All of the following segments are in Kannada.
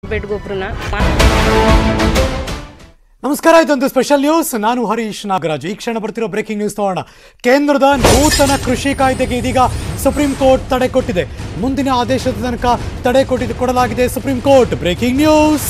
ಬೆಡ್ ಗೊಬ್ಬರನ ನಮಸ್ಕಾರ ಇದೊಂದು ಸ್ಪೆಷಲ್ ನ್ಯೂಸ್ ನಾನು ಹರೀಶ್ ನಾಗರಾಜ್ ಈ ಕ್ಷಣ ಬರ್ತಿರೋ ಬ್ರೇಕಿಂಗ್ ನ್ಯೂಸ್ ತಗೋಣ ಕೇಂದ್ರದ ನೂತನ ಕೃಷಿ ಕಾಯ್ದೆಗೆ ಇದೀಗ ಸುಪ್ರೀಂ ಕೋರ್ಟ್ ತಡೆ ಕೊಟ್ಟಿದೆ ಮುಂದಿನ ಆದೇಶದ ತನಕ ತಡೆ ಕೊಟ್ಟಿದ್ದು ಕೊಡಲಾಗಿದೆ ಸುಪ್ರೀಂ ಕೋರ್ಟ್ ಬ್ರೇಕಿಂಗ್ ನ್ಯೂಸ್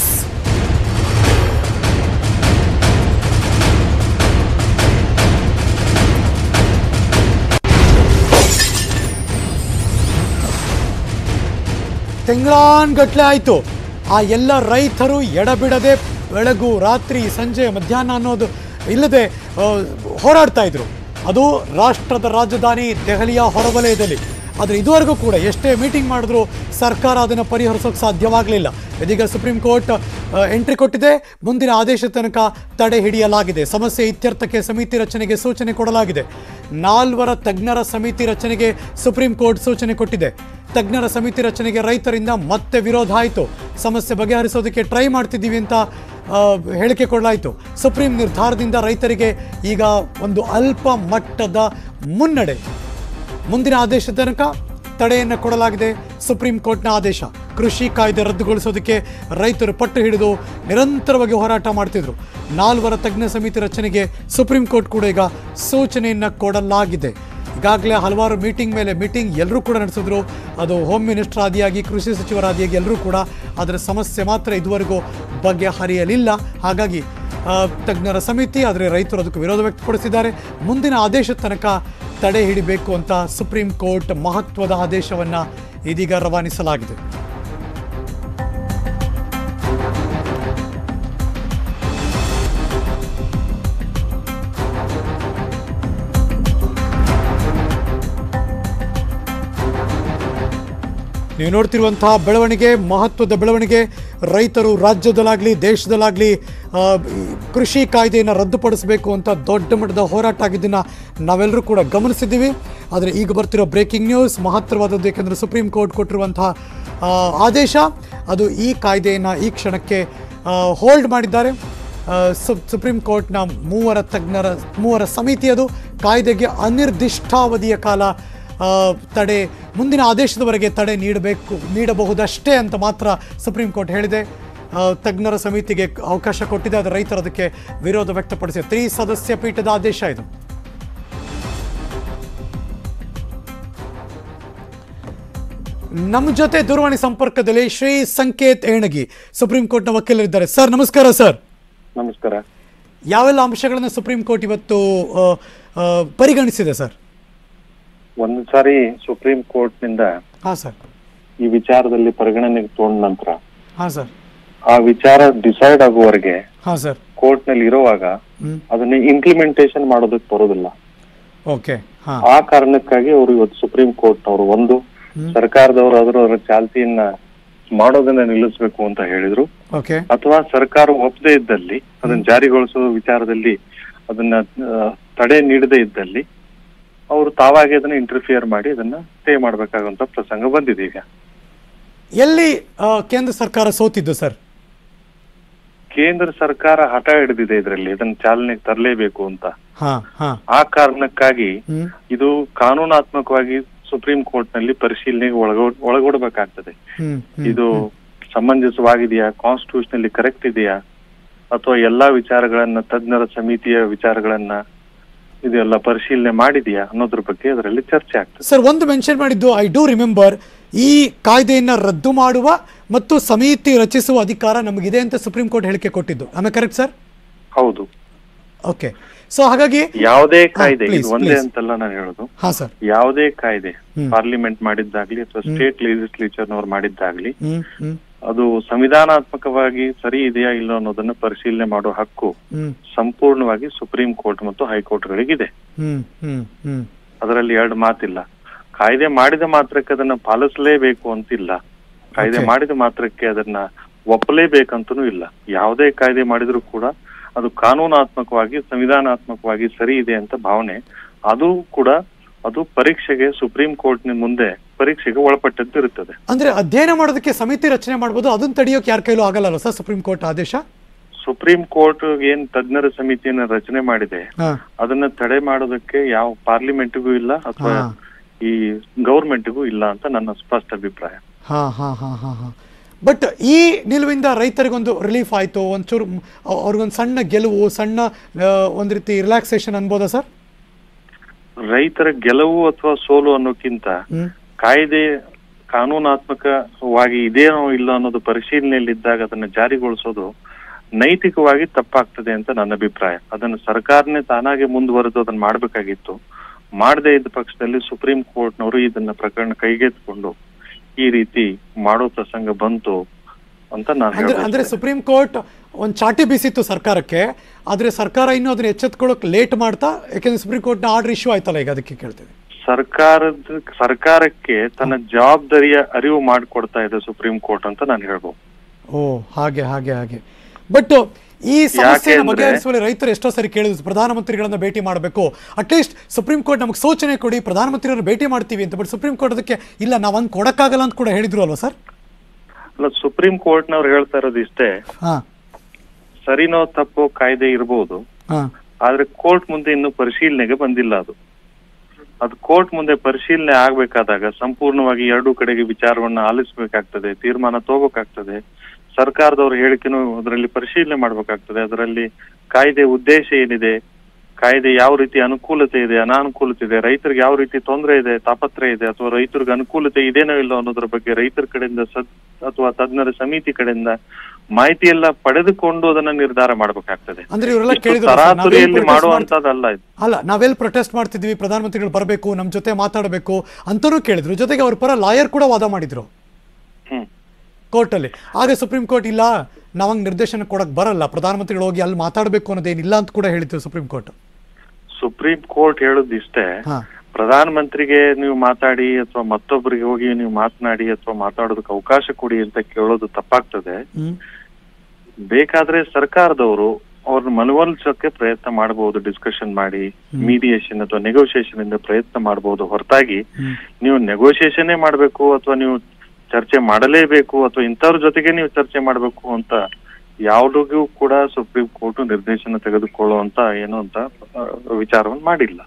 ತಿಂಗಳಾನ್ಗಟ್ಲೆ ಆಯಿತು ಆ ಎಲ್ಲ ರೈತರು ಎಡಬಿಡದೆ ಬೆಳಗು ರಾತ್ರಿ ಸಂಜೆ ಮಧ್ಯಾಹ್ನ ಅನ್ನೋದು ಇಲ್ಲದೆ ಆ, ಹೋರಾಡ್ತಾ ಇದ್ರು ಅದು ರಾಷ್ಟ್ರದ ರಾಜಧಾನಿ ದೆಹಲಿಯ ಹೊರವಲಯದಲ್ಲಿ ಆದರೆ ಇದುವರೆಗೂ ಕೂಡ ಎಷ್ಟೇ ಮೀಟಿಂಗ್ ಮಾಡಿದ್ರು ಸರ್ಕಾರ ಅದನ್ನು ಪರಿಹರಿಸೋಕೆ ಸಾಧ್ಯವಾಗಲಿಲ್ಲ ಇದೀಗ ಸುಪ್ರೀಂ ಕೋರ್ಟ್ ಎಂಟ್ರಿ ಕೊಟ್ಟಿದೆ ಮುಂದಿನ ಆದೇಶ ತನಕ ತಡೆ ಹಿಡಿಯಲಾಗಿದೆ ಸಮಸ್ಯೆ ಇತ್ಯರ್ಥಕ್ಕೆ ಸಮಿತಿ ರಚನೆಗೆ ಸೂಚನೆ ಕೊಡಲಾಗಿದೆ ನಾಲ್ವರ ತಜ್ಞರ ಸಮಿತಿ ರಚನೆಗೆ ಸುಪ್ರೀಂ ಕೋರ್ಟ್ ಸೂಚನೆ ಕೊಟ್ಟಿದೆ ತಜ್ಞರ ಸಮಿತಿ ರಚನೆಗೆ ರೈತರಿಂದ ಮತ್ತೆ ವಿರೋಧ ಆಯಿತು ಸಮಸ್ಯೆ ಬಗೆಹರಿಸೋದಕ್ಕೆ ಟ್ರೈ ಮಾಡ್ತಿದ್ದೀವಿ ಅಂತ ಆ, ಹೇಳಿಕೆ ಕೊಡಲಾಯಿತು ಸುಪ್ರೀಂ ನಿರ್ಧಾರದಿಂದ ರೈತರಿಗೆ ಈಗ ಒಂದು ಅಲ್ಪ ಮಟ್ಟದ ಮುನ್ನಡೆ ಮುಂದಿನ ಆದೇಶ ತನಕ ತಡೆಯನ್ನು ಕೊಡಲಾಗಿದೆ ಸುಪ್ರೀಂ ಕೋರ್ಟ್ನ ಆದೇಶ ಕೃಷಿ ಕಾಯ್ದೆ ರದ್ದುಗೊಳಿಸೋದಕ್ಕೆ ರೈತರು ಪಟ್ಟು ಹಿಡಿದು ನಿರಂತರವಾಗಿ ಹೋರಾಟ ಮಾಡ್ತಿದ್ರು ನಾಲ್ವರ ತಜ್ಞ ಸಮಿತಿ ರಚನೆಗೆ ಸುಪ್ರೀಂ ಕೋರ್ಟ್ ಕೂಡ ಈಗ ಸೂಚನೆಯನ್ನು ಕೊಡಲಾಗಿದೆ ಈಗಾಗಲೇ ಹಲವಾರು ಮೀಟಿಂಗ್ ಮೇಲೆ ಮೀಟಿಂಗ್ ಎಲ್ಲರೂ ಕೂಡ ನಡೆಸಿದ್ರು ಅದು ಹೋಮ್ ಮಿನಿಸ್ಟರ್ ಆದಿಯಾಗಿ ಕೃಷಿ ಸಚಿವರಾದಿಯಾಗಿ ಎಲ್ಲರೂ ಕೂಡ ಅದರ ಸಮಸ್ಯೆ ಮಾತ್ರ ಇದುವರೆಗೂ ಬಗೆಹರಿಯಲಿಲ್ಲ ಹಾಗಾಗಿ ಆ, ತಜ್ಞರ ಸಮಿತಿ ಆದರೆ ರೈತರು ಅದಕ್ಕೆ ವಿರೋಧ ವ್ಯಕ್ತಪಡಿಸಿದ್ದಾರೆ ಮುಂದಿನ ಆದೇಶದ ತನಕ ತಡೆ ಹಿಡಿಬೇಕು ಅಂತ ಸುಪ್ರೀಂ ಕೋರ್ಟ್ ಮಹತ್ವದ ಆದೇಶವನ್ನು ಇದೀಗ ರವಾನಿಸಲಾಗಿದೆ ನೀವು ನೋಡ್ತಿರುವಂತಹ ಬೆಳವಣಿಗೆ ಮಹತ್ವದ ಬೆಳವಣಿಗೆ ರೈತರು ರಾಜ್ಯದಲ್ಲಾಗಲಿ ದೇಶದಲ್ಲಾಗಲಿ ಆ, ಈ ಕೃಷಿ ಕಾಯ್ದೆಯನ್ನು ರದ್ದುಪಡಿಸಬೇಕು ಅಂತ ದೊಡ್ಡ ಮಟ್ಟದ ಹೋರಾಟ ಆಗಿದ್ದನ್ನು ನಾವೆಲ್ಲರೂ ಕೂಡ ಗಮನಿಸಿದ್ದೀವಿ ಆದರೆ ಈಗ ಬರ್ತಿರೋ ಬ್ರೇಕಿಂಗ್ ನ್ಯೂಸ್ ಮಹತ್ತರವಾದದ್ದು ಏಕೆಂದರೆ ಸುಪ್ರೀಂ ಕೋರ್ಟ್ ಕೊಟ್ಟಿರುವಂತಹ ಆ, ಆದೇಶ ಅದು ಈ ಕಾಯ್ದೆಯನ್ನು ಈ ಕ್ಷಣಕ್ಕೆ ಹೋಲ್ಡ್ ಮಾಡಿದ್ದಾರೆ ಆ, ಸು- ಸುಪ್ರೀಂ ಕೋರ್ಟ್ನ ಮೂವರ ತಜ್ಞರ ಮೂವರ ಸಮಿತಿ ಅದು ಕಾಯ್ದೆಗೆ ಅನಿರ್ದಿಷ್ಟಾವಧಿಯ ಕಾಲ ಆ, ತಡೆ ಮುಂದಿನ ಆದೇಶದವರೆಗೆ ತಡೆ ನೀಡಬೇಕು ನೀಡಬಹುದಷ್ಟೇ ಅಂತ ಮಾತ್ರ ಸುಪ್ರೀಂ ಕೋರ್ಟ್ ಹೇಳಿದೆ ಆ, ತಜ್ಞರ ಸಮಿತಿಗೆ ಅವಕಾಶ ಕೊಟ್ಟಿದೆ ಆದರೆ ರೈತರು ಅದಕ್ಕೆ ವಿರೋಧ ವ್ಯಕ್ತಪಡಿಸಿದೆ ತ್ರಿ ಸದಸ್ಯ ಪೀಠದ ಆದೇಶ ಇದು ನಮ್ಮ ಜೊತೆ ದೂರವಾಣಿ ಸಂಪರ್ಕದಲ್ಲಿ ಶ್ರೀ ಸಂಕೇತ್ ಏಣಗಿ ಸುಪ್ರೀಂ ಕೋರ್ಟ್ನ ವಕೀಲರಿದ್ದಾರೆ ಸರ್ ನಮಸ್ಕಾರ ಸರ್ ನಮಸ್ಕಾರ ಯಾವೆಲ್ಲ ಅಂಶಗಳನ್ನು ಸುಪ್ರೀಂ ಕೋರ್ಟ್ ಇವತ್ತು ಆ, ಆ, ಪರಿಗಣಿಸಿದೆ ಸರ್ ಒಂದು ಸಾರಿ ಸುಪ್ರೀಂ ಕೋರ್ಟ್ ನಿಂದ ಹಾಂ ಸರ್ ಈ ವಿಚಾರದಲ್ಲಿ ಪರಿಗಣನೆಗೆ ತಗೊಂಡ ನಂತರ ಹಾಂ ಸರ್ ಆ ವಿಚಾರ ಡಿಸೈಡ್ ಆಗುವವರೆಗೆ ಹಾಂ ಸರ್ ಕೋರ್ಟ್ ನಲ್ಲಿ ಇರುವಾಗ ಹ್ಮ್ ಅದನ್ನ ಇಂಪ್ಲಿಮೆಂಟೇಷನ್ ಮಾಡೋದಕ್ಕೆ ಬರೋದಿಲ್ಲ ಓಕೆ ಹಾಂ ಆ ಕಾರಣಕ್ಕಾಗಿ ಅವರು ಇವತ್ತು ಸುಪ್ರೀಂ ಕೋರ್ಟ್ ಅವರು ಒಂದು ಸರ್ಕಾರದವರು ಅದರ ಅದರ ಚಾಲ್ತಿಯನ್ನ ಮಾಡೋದನ್ನ ನಿಲ್ಲಿಸಬೇಕು ಅಂತ ಹೇಳಿದ್ರು ಓಕೆ ಅಥವಾ ಸರ್ಕಾರ ಒಪ್ಪದೇ ಇದ್ದಲ್ಲಿ ಅದನ್ನ ಜಾರಿಗೊಳಿಸುವ ವಿಚಾರದಲ್ಲಿ ಅದನ್ನ ಆ, ತಡೆ ನೀಡದೇ ಇದ್ದಲ್ಲಿ ಅವರು ತಾವಾಗಿ ಅದನ್ನ ಇಂಟರ್ಫಿಯರ್ ಮಾಡಿ ಅದನ್ನ ಸ್ಟೇ ಮಾಡ್ಬೇಕಾಗುವಂತ ಪ್ರಸಂಗ ಬಂದಿದೆ ಈಗ ಎಲ್ಲಿ ಆ, ಕೇಂದ್ರ ಸರ್ಕಾರ ಸೋತಿದ್ದು ಸರ್ ಕೇಂದ್ರ ಸರ್ಕಾರ ಹಠ ಹಿಡಿದಿದೆ ಇದರಲ್ಲಿ ಇದನ್ನ ಚಾಲನೆಗೆ ತರಲೇಬೇಕು ಅಂತ ಹಾಂ ಹಾಂ ಆ ಕಾರಣಕ್ಕಾಗಿ ಹ್ಮ್ ಇದು ಕಾನೂನಾತ್ಮಕವಾಗಿ ಸುಪ್ರೀಂ ಕೋರ್ಟ್ ನಲ್ಲಿ ಪರಿಶೀಲನೆಗೆ ಒಳಗೊ ಒಳಗೊಡಬೇಕಾಗ್ತದೆ ಹ್ಮ್ ಹ್ಮ್. ಇದು ಸಮಂಜಸವಾಗಿದೆಯಾ ಕಾನ್ಸ್ಟಿಟ್ಯೂಷನಲ್ಲಿ ಕರೆಕ್ಟ್ ಇದೆಯಾ ಅಥವಾ ಎಲ್ಲಾ ವಿಚಾರಗಳನ್ನ ತಜ್ಞರ ಸಮಿತಿಯ ವಿಚಾರಗಳನ್ನ ಇದೆಲ್ಲ ಪರಿಶೀಲನೆ ಮಾಡಿದೆಯಾ ಅನ್ನೋದ್ರ ಬಗ್ಗೆ ಅದರಲ್ಲಿ ಚರ್ಚೆ ಆಗ್ತದೆ ಸರ್ ಒಂದು ಮೆನ್ಷನ್ ಮಾಡಿದ್ದು ಐ ಡೂ ರಿಮೆಂಬರ್ ಈ ಕಾಯ್ದೆಯನ್ನು ರದ್ದು ಮಾಡುವ ಮತ್ತು ಸಮಿತಿ ರಚಿಸುವ ಅಧಿಕಾರ ನಮಗಿದೆ ಅಂತ ಸುಪ್ರೀಂ ಕೋರ್ಟ್ ಹೇಳಿಕೆ ಕೊಟ್ಟಿದ್ದು ಆಮೇಲೆ ಕರೆಕ್ಟ್ ಸರ್ ಹೌದು ಓಕೆ ಸೊ ಹಾಗಾಗಿ ಯಾವುದೇ ಕಾಯ್ದೆ please, ಇದು ಒಂದೇ please. ಅಂತಲ್ಲ ನಾನು ಹೇಳೋದು ಹಾಂ ಸರ್ ಯಾವುದೇ ಕಾಯ್ದೆ ಹ್ಮ್. ಪಾರ್ಲಿಮೆಂಟ್ ಮಾಡಿದ್ದಾಗ್ಲಿ ಅಥವಾ ಸ್ಟೇಟ್ ಲೆಜಿಸ್ಲೇಚರ್ನವ್ರು ಮಾಡಿದ್ದಾಗ್ಲಿ ಹ್ಮ್ ಹ್ಮ್ ಅದು ಸಂವಿಧಾನಾತ್ಮಕವಾಗಿ ಸರಿ ಇದೆಯಾ ಇಲ್ಲ ಅನ್ನೋದನ್ನ ಪರಿಶೀಲನೆ ಮಾಡೋ ಹಕ್ಕು ಹ್ಮ್ ಸಂಪೂರ್ಣವಾಗಿ ಸುಪ್ರೀಂ ಕೋರ್ಟ್ ಮತ್ತು ಹೈಕೋರ್ಟ್ಗಳಿಗಿದೆ ಹ್ಮ್ ಹ್ಮ್ ಹ್ಮ್ ಅದರಲ್ಲಿ ಎರಡು ಮಾತಿಲ್ಲ ಕಾಯ್ದೆ ಮಾಡಿದ ಮಾತ್ರಕ್ಕೆ ಅದನ್ನ ಪಾಲಿಸಲೇಬೇಕು ಅಂತಿಲ್ಲ ಕಾಯ್ದೆ Okay. ಮಾಡಿದ ಮಾತ್ರಕ್ಕೆ ಅದನ್ನ ಒಪ್ಪಲೇಬೇಕಂತನೂ ಇಲ್ಲ ಯಾವುದೇ ಕಾಯ್ದೆ ಮಾಡಿದ್ರು ಕೂಡ ಅದು ಕಾನೂನಾತ್ಮಕವಾಗಿ ಸಂವಿಧಾನಾತ್ಮಕವಾಗಿ ಸರಿ ಇದೆ ಅಂತ ಭಾವನೆ ಅದು ಕೂಡ ಅದು ಪರೀಕ್ಷೆಗೆ ಸುಪ್ರೀಂ ಕೋರ್ಟ್ ಮುಂದೆ ಪರೀಕ್ಷೆಗೆ ಒಳಪಟ್ಟದ್ದು ಇರುತ್ತದೆ ಅಂದ್ರೆ ಅಧ್ಯಯನ ಮಾಡೋದಕ್ಕೆ ಸಮಿತಿ ರಚನೆ ಮಾಡ್ಬೋದು ಅದನ್ನ ತಡೆಯೋಕೆ ಯಾರ ಕೈಲೂ ಆಗಲ್ಲ ಸರ್ ಸುಪ್ರೀಂ ಕೋರ್ಟ್ ಆದೇಶ ಸುಪ್ರೀಂ ಕೋರ್ಟ್ ಏನ್ ತಜ್ಞರ ಸಮಿತಿಯನ್ನ ರಚನೆ ಮಾಡಿದೆ ಹಾ ಅದನ್ನ ತಡೆ ಮಾಡೋದಕ್ಕೆ ಯಾವ ಪಾರ್ಲಿಮೆಂಟ್ಗೂ ಇಲ್ಲ ಅಥವಾ ಹಾ. ಈ ಗೌರ್ಮೆಂಟ್ಗೂ ಇಲ್ಲ ಅಂತ ನನ್ನ ಸ್ಪಷ್ಟ ಅಭಿಪ್ರಾಯ ಹಾ ಹಾ ಹಾ ಹಾ ಹಾ ಬಟ್ ಈ ನಿಲುವಿಂದ ರೈತರಿಗೊಂದು ರಿಲೀಫ್ ಆಯಿತು ಒಂಚೂರು ಮ್, ಅವ್- ಅವ್ರಿಗೊಂದು ಸಣ್ಣ ಗೆಲುವು ಸಣ್ಣ ಆ, ಒಂದು ರೀತಿ ರಿಲ್ಯಾಕ್ಸೇಷನ್ ಅನ್ಬೋದಾ ಸರ್ ರೈತರ ಗೆಲುವು ಅಥವಾ ಸೋಲು ಅನ್ನೋಕ್ಕಿಂತ ಹ್ಮ್ ಕಾಯ್ದೆ ಕಾನೂನಾತ್ಮಕವಾಗಿ ಇದೇನೋ ಇಲ್ಲ ಅನ್ನೋದು ಪರಿಶೀಲನೆಯಲ್ಲಿದ್ದಾಗ ಅದನ್ನ ಜಾರಿಗೊಳಿಸೋದು ನೈತಿಕವಾಗಿ ತಪ್ಪಾಗ್ತದೆ ಅಂತ ನನ್ನ ಅಭಿಪ್ರಾಯ ಅದನ್ನು ಸರ್ಕಾರನೇ ತಾನಾಗೆ ಮುಂದುವರೆದು ಅದನ್ನ ಮಾಡ್ಬೇಕಾಗಿತ್ತು ಮಾಡದೇ ಇದ್ದ ಪಕ್ಷದಲ್ಲಿ ಸುಪ್ರೀಂ ಕೋರ್ಟ್ನವರು ಇದನ್ನ ಪ್ರಕರಣ ಕೈಗೆತ್ತಿಕೊಂಡು ಈ ರೀತಿ ಮಾಡೋ ಪ್ರಸಂಗ ಬಂತು ಅಂತ ನಾನು ಅಂದ್ರೆ ಅಂದ್ರೆ ಹೇಳ್ಬೋದು ಸುಪ್ರೀಂ ಕೋರ್ಟ್ ಒಂದು ಚಾಟಿ ಬೀಸಿತ್ತು ಸರ್ಕಾರಕ್ಕೆ ಆದ್ರೆ ಸರ್ಕಾರ ಇನ್ನೂ ಅದನ್ನ ಎಚ್ಚೆತ್ಕೊಳ್ಳೋಕೆ ಲೇಟ್ ಮಾಡ್ತಾ ಯಾಕೆಂದ್ರೆ ಸುಪ್ರೀಂ ಕೋರ್ಟ್ನ ಆರ್ಡರ್ ಇಶ್ಯೂ ಆಯ್ತಲ್ಲ ಈಗ ಅದಕ್ಕೆ ಕೇಳ್ತೇವೆ ಸರ್ಕಾರದ ಸರ್ಕಾರಕ್ಕೆ ತನ್ನ ಜವಾಬ್ದಾರಿಯ ಅರಿವು ಮಾಡಿಕೊಡ್ತಾ ಇದೆ ಸುಪ್ರೀಂ ಕೋರ್ಟ್ ಅಂತ ನಾನು ಹೇಳ್ಬೋದು ಓ ಹಾಗೆ ಹಾಗೆ ಹಾಗೆ ಬಟ್ ಈ ಸಮಸ್ಯೆನ ಯಾಕೆಂದ್ರೆ- ಬಗೆಹರಿಸುವಲ್ಲಿ ರೈತರು ಎಷ್ಟೋ ಸರಿ ಕೇಳಿದ್ರು ಪ್ರಧಾನಮಂತ್ರಿಗಳನ್ನ ಭೇಟಿ ಮಾಡಬೇಕು ಅಟ್ಲೀಸ್ಟ್ ಸುಪ್ರೀಂ ಕೋರ್ಟ್ ನಮಗೆ ಸೂಚನೆ ಕೊಡಿ ಪ್ರಧಾನಮಂತ್ರಿಯವ್ರನ್ನ ಭೇಟಿ ಮಾಡ್ತೀವಿ ಅಂತ ಬಟ್ ಸುಪ್ರೀಂ ಕೋರ್ಟ್ ಅದಕ್ಕೆ ಇಲ್ಲ ನಾವಂದು ಕೊಡಕ್ಕಾಗಲ್ಲ ಅಂತ ಕೂಡ ಹೇಳಿದ್ರು ಅಲ್ವಾ ಸರ್ ಅಲ್ಲ ಸುಪ್ರೀಂ ಕೋರ್ಟ್ನವ್ರು ಹೇಳ್ತಾ ಇರೋದು ಇಷ್ಟೇ ಹಾ ಸರಿನೋ ತಪ್ಪೋ ಕಾಯ್ದೆ ಇರಬಹುದು ಹಾ ಆದ್ರೆ ಕೋರ್ಟ್ ಮುಂದೆ ಇನ್ನು ಪರಿಶೀಲನೆಗೆ ಬಂದಿಲ್ಲ ಅದು ಅದು ಕೋರ್ಟ್ ಮುಂದೆ ಪರಿಶೀಲನೆ ಆಗ್ಬೇಕಾದಾಗ ಸಂಪೂರ್ಣವಾಗಿ ಎರಡೂ ಕಡೆಗೆ ವಿಚಾರವನ್ನ ಆಲಿಸಬೇಕಾಗ್ತದೆ ತೀರ್ಮಾನ ತಗೋಬೇಕಾಗ್ತದೆ ಸರ್ಕಾರದವ್ರ ಹೇಳಿಕೆನೂ ಅದರಲ್ಲಿ ಪರಿಶೀಲನೆ ಮಾಡ್ಬೇಕಾಗ್ತದೆ ಅದರಲ್ಲಿ ಕಾಯ್ದೆ ಉದ್ದೇಶ ಏನಿದೆ ಕಾಯ್ದೆ ಯಾವ ರೀತಿ ಅನುಕೂಲತೆ ಇದೆ ಅನಾನುಕೂಲತೆ ಇದೆ ರೈತರಿಗೆ ಯಾವ ರೀತಿ ತೊಂದರೆ ಇದೆ ತಾಪತ್ರೆ ಇದೆ ಅಥವಾ ರೈತರಿಗೆ ಅನುಕೂಲತೆ ಇದೇನೋ ಇಲ್ಲೋ ಅನ್ನೋದ್ರ ಬಗ್ಗೆ ರೈತರ ಕಡೆಯಿಂದ ಸದ್ ಅಥವಾ ತಜ್ಞರ ಸಮಿತಿ ಕಡೆಯಿಂದ ಮಾಹಿತಿ ಎಲ್ಲ ಪಡೆದುಕೊಂಡು ಅದನ್ನ ನಿರ್ಧಾರ ಮಾಡ್ಬೇಕಾಗ್ತದೆ ಅಂದ್ರೆ ಇವರೆಲ್ಲ ಇಷ್ಟು ಕೇಳಿದ್ರು ಸರ್, ನಾವೇನ್ ತರಾತುರಿಯಲ್ಲಿ protest ಮಾಡ್ತೀವಿ- ಮಾಡುವಂತದ್ದಲ್ಲ ಇದು ಅಲ್ಲ ನಾವೆಲ್ಲಿ ಪ್ರೊಟೆಸ್ಟ್ ಮಾಡ್ತಿದ್ವಿ ಪ್ರಧಾನಮಂತ್ರಿಗಳು ಬರಬೇಕು ನಮ್ಮ ಜೊತೆ ಮಾತಾಡಬೇಕು ಅಂತಲೂ ಕೇಳಿದ್ರು ಜೊತೆಗೆ ಅವ್ರ ಪರ ಲಾಯರ್ ಕೂಡ ವಾದ ಮಾಡಿದ್ರು ಹ್ಮ್ ಕೋರ್ಟಲ್ಲಿ ಆಗ ಸುಪ್ರೀಂ ಕೋರ್ಟ್ ಇಲ್ಲ ನಾವಂಗ್ ನಿರ್ದೇಶನ ಕೊಡಕ್ ಬರಲ್ಲ ಪ್ರಧಾನಮಂತ್ರಿಗಳು ಹೋಗಿ ಅಲ್ಲಿ ಮಾತಾಡಬೇಕು ಅನ್ನೋದೇನಿಲ್ಲ ಅಂತ ಕೂಡ ಹೇಳಿದ್ರು ಸುಪ್ರೀಂ ಕೋರ್ಟ್ ಸುಪ್ರೀಂ ಕೋರ್ಟ್ ಹೇಳೋದು ಇಷ್ಟೇ ಹಾ ಪ್ರಧಾನ ಮಂತ್ರಿಗೆ ನೀವು ಮಾತಾಡಿ ಅಥವಾ ಮತ್ತೊಬ್ಬರಿಗೆ ಹೋಗಿ ನೀವು ಮಾತನಾಡಿ ಅಥವಾ ಮಾತಾಡೋದಕ್ಕೆ ಅವಕಾಶ ಕೊಡಿ ಅಂತ ಕೇಳೋದು ತಪ್ಪಾಗ್ತದೆ ಹ್ಮ್ ಬೇಕಾದ್ರೆ ಸರ್ಕಾರದವರು ಅವ್ರನ್ನ ಮನವೊಲಿಸೋಕೆ ಪ್ರಯತ್ನ ಮಾಡಬಹುದು ಡಿಸ್ಕಷನ್ ಮಾಡಿ ಮೀಡಿಯೇಷನ್ ಅಥವಾ ನೆಗೋಸಿಯೇಷನ್ ಇಂದ ಪ್ರಯತ್ನ ಮಾಡಬಹುದು ಹೊರತಾಗಿ ಹ್ಮ್. ನೀವು ನೆಗೋಸಿಯೇಷನೇ ಮಾಡಬೇಕು ಅಥವಾ ನೀವು ಚರ್ಚೆ ಮಾಡಲೇಬೇಕು ಅಥವಾ ಇಂಥವ್ರ ಜೊತೆಗೆ ನೀವು ಚರ್ಚೆ ಮಾಡಬೇಕು ಅಂತ ಯಾವುದಿಗೂ ಕೂಡ ಸುಪ್ರೀಂ ಕೋರ್ಟ್ ನಿರ್ದೇಶನ ತೆಗೆದುಕೊಳ್ಳುವಂತ ಏನು ಅಂತ ಆ, ವಿಚಾರವನ್ನು ಮಾಡಿಲ್ಲ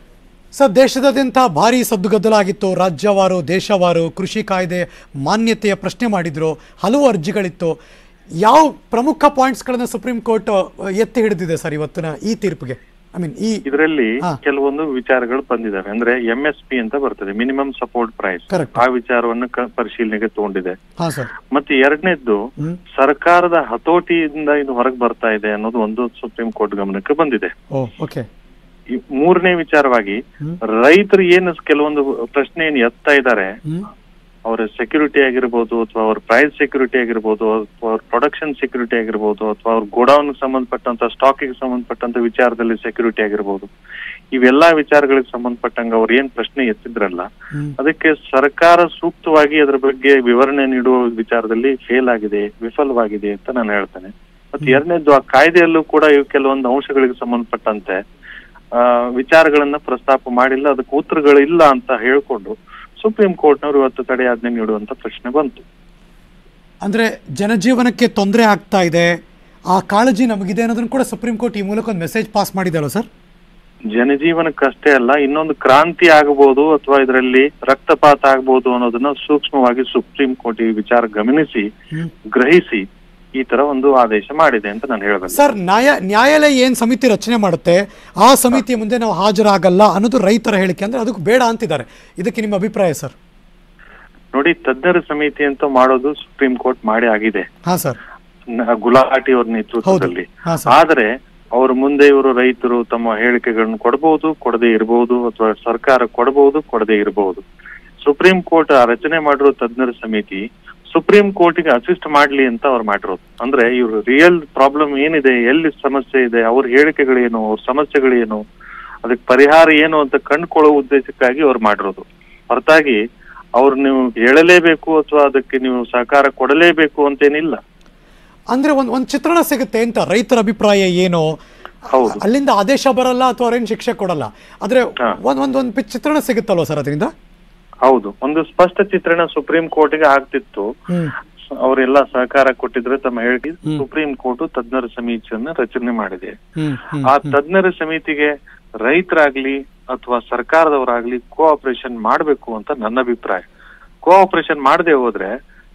ಸರ್ ದೇಶದಾದ್ಯಂತ ಭಾರಿ ಸದ್ದುಗದ್ದಲ ಆಗಿತ್ತು ರಾಜ್ಯವಾರು ದೇಶವಾರು ಕೃಷಿ ಕಾಯ್ದೆ ಮಾನ್ಯತೆಯ ಪ್ರಶ್ನೆ ಮಾಡಿದ್ರು ಹಲವು ಅರ್ಜಿಗಳಿತ್ತು ಯಾವ ಪ್ರಮುಖ ಪಾಯಿಂಟ್ಸ್ಗಳನ್ನ ಸುಪ್ರೀಂ ಕೋರ್ಟ್ ಎತ್ತಿ ಹಿಡಿದಿದೆ ಸರ್ ಇವತ್ತಿನ ಈ ತೀರ್ಪಿಗೆ ಐ ಮೀನ್ ಈ ಇದರಲ್ಲಿ ಹಾ. ಕೆಲವೊಂದು ವಿಚಾರಗಳು ಬಂದಿದ್ದಾವೆ ಅಂದ್ರೆ ಎಂ ಎಸ್ ಪಿ ಅಂತ ಬರ್ತದೆ ಮಿನಿಮಮ್ ಸಪೋರ್ಟ್ ಪ್ರೈಸ್ Correct. ಆ ವಿಚಾರವನ್ನು ಕ- ಪರಿಶೀಲನೆಗೆ ತಗೊಂಡಿದೆ ಹಾ ಸರ್ ಮತ್ತೆ ಎರಡನೇದ್ದು ಹ್ಮ್ ಸರ್ಕಾರದ ಹತೋಟಿಯಿಂದ ಇದು ಹೊರಗೆ ಬರ್ತಾ ಇದೆ ಅನ್ನೋದು ಒಂದು ಸುಪ್ರೀಂ ಕೋರ್ಟ್ ಗಮನಕ್ಕೆ ಬಂದಿದೆ ಓ ಓಕೆ ಈ ಮೂರನೇ ವಿಚಾರವಾಗಿ ಹ್ಮ್. ರೈತರು ಏನು ಕೆಲವೊಂದು ಪ್ರಶ್ನೆ ಏನು ಎತ್ತಾ ಇದ್ದಾರೆ ಹ್ಮ್ ಅವರ ಸೆಕ್ಯೂರಿಟಿ ಆಗಿರ್ಬೋದು ಅಥವಾ ಅವ್ರ ಪ್ರೈಸ್ ಸೆಕ್ಯೂರಿಟಿ ಆಗಿರ್ಬೋದು ಅಥವಾ ಅವ್ರ ಪ್ರೊಡಕ್ಷನ್ ಸೆಕ್ಯೂರಿಟಿ ಆಗಿರ್ಬೋದು ಅಥವಾ ಅವ್ರ ಗೋಡೌನ್ ಸಂಬಂಧಪಟ್ಟಂತ ಸ್ಟಾಕಿಗೆ ಸಂಬಂಧಪಟ್ಟಂತ ವಿಚಾರದಲ್ಲಿ ಸೆಕ್ಯೂರಿಟಿ ಆಗಿರ್ಬೋದು ಇವೆಲ್ಲಾ ವಿಚಾರಗಳಿಗೆ ಸಂಬಂಧಪಟ್ಟಂಗ ಅವ್ರು ಏನ್ ಪ್ರಶ್ನೆ ಎತ್ತಿದ್ರಲ್ಲ ಹ್ಮ್ ಅದಕ್ಕೆ ಸರ್ಕಾರ ಸೂಕ್ತವಾಗಿ ಅದರ ಬಗ್ಗೆ ವಿವರಣೆ ನೀಡುವ ವಿಚಾರದಲ್ಲಿ ಫೇಲ್ ಆಗಿದೆ ವಿಫಲವಾಗಿದೆ ಅಂತ ನಾನು ಹೇಳ್ತೇನೆ ಮತ್ತೆ ಎರಡನೇದು ಆ ಕಾಯ್ದೆಯಲ್ಲೂ ಕೂಡ ಇವು ಕೆಲವೊಂದು ಅಂಶಗಳಿಗೆ ಸಂಬಂಧಪಟ್ಟಂತೆ ಆ ವಿಚಾರಗಳನ್ನ ಪ್ರಸ್ತಾಪ ಮಾಡಿಲ್ಲ ಅದಕ್ಕೆ ಉತ್ತರಗಳು ಇಲ್ಲ ಅಂತ ಹೇಳ್ಕೊಂಡು ಸುಪ್ರೀಂ ಕೋರ್ಟ್ನವರು ಇವತ್ತು ತಡೆಯಾಜ್ಞೆ ನೀಡುವಂತ ಪ್ರಶ್ನೆ ಬಂತು ಅಂದ್ರೆ ಜನಜೀವನಕ್ಕೆ ತೊಂದರೆ ಆಗ್ತಾ ಇದೆ ಆ ಕಾಳಜಿ ನಮಗಿದೆ ಅನ್ನೋದನ್ನ ಕೂಡ ಸುಪ್ರೀಂ ಕೋರ್ಟ್ ಈ ಮೂಲಕ ಒಂದು ಮೆಸೇಜ್ ಪಾಸ್ ಮಾಡಿದೆ ಅಲ್ವಾ ಸರ್ ಜನಜೀವನಕ್ಕಷ್ಟೇ ಅಲ್ಲ ಇನ್ನೊಂದು ಕ್ರಾಂತಿ ಆಗಬಹುದು ಅಥವಾ ಇದರಲ್ಲಿ ರಕ್ತಪಾತ ಆಗಬಹುದು ಅನ್ನೋದನ್ನ ಸೂಕ್ಷ್ಮವಾಗಿ ಸುಪ್ರೀಂ ಕೋರ್ಟ್ ಈ ವಿಚಾರ ಗಮನಿಸಿ ಹ್ಮ್ ಗ್ರಹಿಸಿ ಈ ತರ ಒಂದು ಆದೇಶ ಮಾಡಿದೆ ಅಂತ ನಾನು ಹೇಳ್ಬೇಕು ಸರ್ ನ್ಯಾಯ ನ್ಯಾಯಾಲಯ ಏನ್ ಸಮಿತಿ ರಚನೆ ಮಾಡುತ್ತೆ ಆ ಸಮಿತಿಯ ಮುಂದೆ ನಾವು ಹಾಜರಾಗಲ್ಲ ಅನ್ನೋದು ರೈತರ ಹೇಳಿಕೆ ಅಂದ್ರೆ ಅದಕ್ಕೆ ಬೇಡ ಅಂತಿದ್ದಾರೆ ಇದಕ್ಕೆ ನಿಮ್ಮ ಅಭಿಪ್ರಾಯ ಸರ್ ನೋಡಿ ತಜ್ಞರ ಸಮಿತಿ ಅಂತ ಮಾಡೋದು ಸುಪ್ರೀಂ ಕೋರ್ಟ್ ಮಾಡಿ ಆಗಿದೆ ಹಾ ಸರ್ ನ- ಗುಲಾಟಿ ಅವ್ರ ನೇತೃತ್ವದಲ್ಲಿ ಹಾ ಸರ್ ಆದ್ರೆ ಅವ್ರ ಮುಂದೆ ಇವರು ರೈತರು ತಮ್ಮ ಹೇಳಿಕೆಗಳನ್ನು ಕೊಡಬಹುದು ಕೊಡದೇ ಇರಬಹುದು ಅಥವಾ ಸರ್ಕಾರ ಕೊಡಬಹುದು ಕೊಡದೇ ಇರಬಹುದು ಸುಪ್ರೀಂ ಕೋರ್ಟ್ ಆ ರಚನೆ ಮಾಡಿರೋ ತಜ್ಞರ ಸಮಿತಿ ಸುಪ್ರೀಂ ಕೋರ್ಟ್ಗೆ ಅಸಿಸ್ಟ್ ಮಾಡ್ಲಿ ಅಂತ ಅವ್ರು ಮಾಡಿರೋದು ಅಂದ್ರೆ ಇವ್ರು ರಿಯಲ್ ಪ್ರಾಬ್ಲಮ್ ಏನಿದೆ ಎಲ್ಲಿ ಸಮಸ್ಯೆ ಇದೆ ಅವ್ರ ಹೇಳಿಕೆಗಳೇನು ಅವ್ರ ಸಮಸ್ಯೆಗಳೇನು ಅದಕ್ಕೆ ಪರಿಹಾರ ಏನು ಅಂತ ಕಂಡುಕೊಳ್ಳೋ ಉದ್ದೇಶಕ್ಕಾಗಿ ಅವ್ರು ಮಾಡಿರೋದು ಹೊರತಾಗಿ ಅವ್ರು ನೀವು ಹೇಳಲೇಬೇಕು ಅಥವಾ ಅದಕ್ಕೆ ನೀವು ಸಹಕಾರ ಕೊಡಲೇಬೇಕು ಅಂತೇನಿಲ್ಲ ಅಂದ್ರೆ ಒಂದ್ ಒಂದ್ ಚಿತ್ರಣ ಸಿಗುತ್ತೆ ಅಂತ ರೈತರ ಅಭಿಪ್ರಾಯ ಏನು ಹೌದು. ಅಲ್ಲಿಂದ ಆದೇಶ ಬರಲ್ಲ ಅಥವಾ ಅವ್ರೇನ್ ಶಿಕ್ಷೆ ಕೊಡಲ್ಲ ಆದ್ರೆ ಹಾ. ಒಂದ್ ಒಂದ್ ಒಂದ್ ಪಿ- ಚಿತ್ರಣ ಸಿಗುತ್ತಲ್ವಾ ಸರ್ ಅದರಿಂದ ಹೌದು ಒಂದು ಸ್ಪಷ್ಟ ಚಿತ್ರಣ ಸುಪ್ರೀಂ ಕೋರ್ಟ್ಗೆ ಆಗ್ತಿತ್ತು ಹ್ಮ್ ಅವರೆಲ್ಲ ಸಹಕಾರ ಕೊಟ್ಟಿದ್ರೆ ತಮ್ಮ ಹೇಳಿಕೆ ಹ್ಮ್. ಸುಪ್ರೀಂ ಕೋರ್ಟ್ ತಜ್ಞರ ಸಮಿತಿಯನ್ನ rಚನೆ ಮಾಡಿದೆ ಹ್ಮ್ ಹ್ಮ್ ಆ ತಜ್ಞರ ಸಮಿತಿಗೆ ರೈತರಾಗ್ಲಿ ಅಥವಾ ಸರ್ಕಾರದವರಾಗ್ಲಿ ಕೋಆಪರೇಷನ್ ಮಾಡಬೇಕು ಅಂತ ನನ್ನ ಅಭಿಪ್ರಾಯ ಕೋಆಪರೇಷನ್ ಮಾಡದೆ ಹೋದ್ರೆ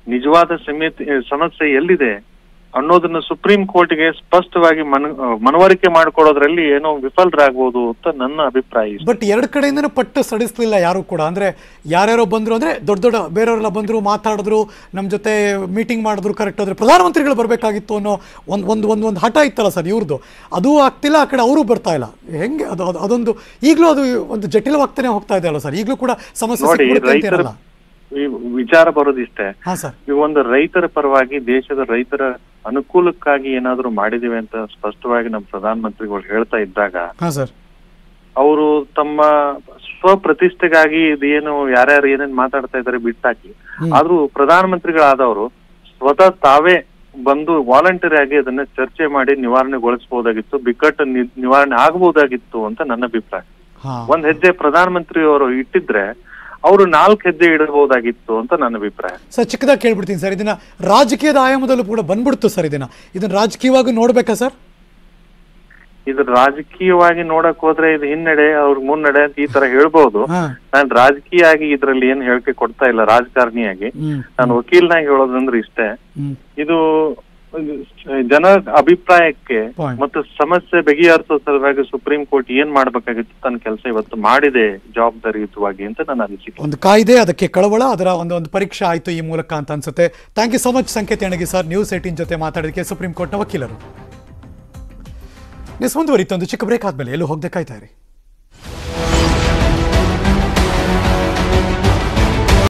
ನಿಜವಾದ ಸಮಿತಿ ಸಮಸ್ಯೆ ಎಲ್ಲಿದೆ ಅನ್ನೋದನ್ನ ಸುಪ್ರೀಂ ಕೋರ್ಟ್ಗೆ ಸ್ಪಷ್ಟವಾಗಿ ಮನ ಮನವರಿಕೆ ಮಾಡ್ಕೊಡೋದ್ರಲ್ಲಿ ಏನೋ ವಿಫಲರಾಗ್ಬೋದು ಅಂತ ನನ್ನ ಅಭಿಪ್ರಾಯ ಇಷ್ಟೇ. ಬಟ್ ಎರಡು ಕಡೆಯಿಂದನೂ ಪಟ್ಟು ಸಡಿಸ್ಲಿಲ್ಲ ಯಾರು ಕೂಡ ಅಂದ್ರೆ ಯಾರ್ಯಾರೋ ಬಂದ್ರು ಅಂದ್ರೆ ದೊಡ್ಡ ದೊಡ್ಡ ಬೇರೆಯವರೆಲ್ಲ ಬಂದ್ರು ಮಾತಾಡಿದ್ರು ನಮ್ಮ ಜೊತೆ ಮೀಟಿಂಗ್ ಮಾಡಿದ್ರು ಕರೆಕ್ಟ್ ಆದ್ರೆ ಪ್ರಧಾನಮಂತ್ರಿಗಳು ಬರಬೇಕಾಗಿತ್ತು ಅನ್ನೋ ಒಂದು ಒಂದು ಒಂದು ಒಂದು ಹಠ ಇತ್ತಲ್ಲ ಸರ್ ಇವ್ರದ್ದು ಅದು ಆಗ್ತಿಲ್ಲ ಆ ಕಡೆ ಅವರು ಬರ್ತಾ ಇಲ್ಲ ಹೆಂಗೆ ಅದು ಅದು- ಅದೊಂದು ಈಗಲೂ ಅದು ಒಂದು ಜಟಿಲವಾಗ್ತಾನೆ ಹೋಗ್ತಾ ಇದೆ ಅಲ್ಲ ಸರ್ ಈಗಲೂ ಕೂಡ ಸಮಸ್ಯೆ ನೋಡಿ ಸಿಕ್ಬಿಡುತ್ತೆ ಅಂತ ರೈತರ ಇರಲ್ಲ ಈ ವಿಚಾರ ಬರೋದಿಷ್ಟೇ ಹಾ ಸರ್ ಈ ಒಂದು ರೈತರ ಪರವಾಗಿ ದೇಶದ ರೈತರ ಅನುಕೂಲಕ್ಕಾಗಿ ಏನಾದ್ರು ಮಾಡಿದಿವೆ ಅಂತ ಸ್ಪಷ್ಟವಾಗಿ ನಮ್ಮ ಪ್ರಧಾನಮಂತ್ರಿಗಳು ಹೇಳ್ತಾ ಇದ್ದಾಗ ಹಾ ಸರ್ ಅವರು ತಮ್ಮ ಸ್ವಪ್ರತಿಷ್ಠೆಗಾಗಿ ಇದೇನು ಯಾರ್ಯಾರು ಏನೇನ್ ಮಾತಾಡ್ತಾ ಇದಾರೆ ಬಿಟ್ಟಾಕಿ ಆದ್ರೂ ಪ್ರಧಾನಮಂತ್ರಿಗಳಾದವರು ಸ್ವತಃ ತಾವೇ ಬಂದು ವಾಲಂಟರಿ ಆಗಿ ಅದನ್ನ ಚರ್ಚೆ ಮಾಡಿ ನಿವಾರಣೆಗೊಳಿಸಬಹುದಾಗಿತ್ತು ಬಿಕ್ಕಟ್ಟು ನಿ- ನಿವಾರಣೆ ಆಗಬಹುದಾಗಿತ್ತು ಅಂತ ನನ್ನ ಅಭಿಪ್ರಾಯ ಹಾ ಒಂದ್ ಹೆಜ್ಜೆ ಪ್ರಧಾನಮಂತ್ರಿ ಅವರು ಇಟ್ಟಿದ್ರೆ ಅವರು ನಾಲ್ಕು ಹೆಜ್ಜೆ ಇಡಬಹುದಾಗಿತ್ತು ಅಂತ ನನ್ನ ಅಭಿಪ್ರಾಯ ಸರ್ ಚಿಕ್ಕದಾಗಿ ಕೇಳ್ಬಿಡ್ತೀನಿ ಸರ್ ಇದನ್ನ ರಾಜಕೀಯದ ಆಯಾಮದಲ್ಲೂ ಕೂಡ ಬಂದ್ಬಿಡ್ತು ಸರ್ ಇದನ್ನ ಇದನ್ನ ರಾಜಕೀಯವಾಗಿ ನೋಡ್ಬೇಕಾ ಸರ್ ಇದು ರಾಜಕೀಯವಾಗಿ ನೋಡಕ್ ಹೋದ್ರೆ ಇದು ಹಿನ್ನಡೆ ಅವ್ರ ಮುನ್ನಡೆ ಅಂತ ಈ ತರ ಹೇಳ್ಬಹುದು ಹಾ ನಾನ್ ರಾಜಕೀಯ ಆಗಿ ಇದ್ರಲ್ಲಿ ಏನ್ ಹೇಳಿಕೆ ಕೊಡ್ತಾ ಇಲ್ಲ ರಾಜಕಾರಣಿಯಾಗಿ ಹ್ಮ್ ನಾನು ವಕೀಲ್ನಾಗಿ ಹೇಳೋದಂದ್ರೆ ಇಷ್ಟೇ ಹ್ಮ್ ಇದು ಜನ ಅಭಿಪ್ರಾಯಕ್ಕೆ Point. ಮತ್ತು ಸಮಸ್ಯೆ ಬಗೆಹರಿಸೋ ಸಲುವಾಗಿ ಸುಪ್ರೀಂ ಕೋರ್ಟ್ ಏನ್ ಮಾಡ್ಬೇಕಾಗಿತ್ತು ತನ್ನ ಕೆಲಸ ಇವತ್ತು ಮಾಡಿದೆ ಜವಾಬ್ದಾರಿಯುತವಾಗಿ ಅಂತ ನನ್ನ ಅನಿಸಿಕೆ ಒಂದು ಕಾಯ್ದೆ ಅದಕ್ಕೆ ಕಳವಳ ಅದರ ಒಂದು ಒಂದು ಪರೀಕ್ಷೆ ಆಯಿತು ಈ ಮೂಲಕ ಅಂತ ಅನ್ಸುತ್ತೆ thank you so much Sanket Enagi sir news eighteen ಜೊತೆ ಮಾತಾಡೋದಕ್ಕೆ ಸುಪ್ರೀಂ ಕೋರ್ಟ್ನ ವಕೀಲರು ನ್ಯೂಸ್ ಮುಂದುವರಿತು ಒಂದು ಚಿಕ್ಕ ಬ್ರೇಕ್ ಆದ್ಮೇಲೆ ಎಲ್ಲೂ ಹೋಗದೆ ಕಾಯ್ತಾ ಇರಿ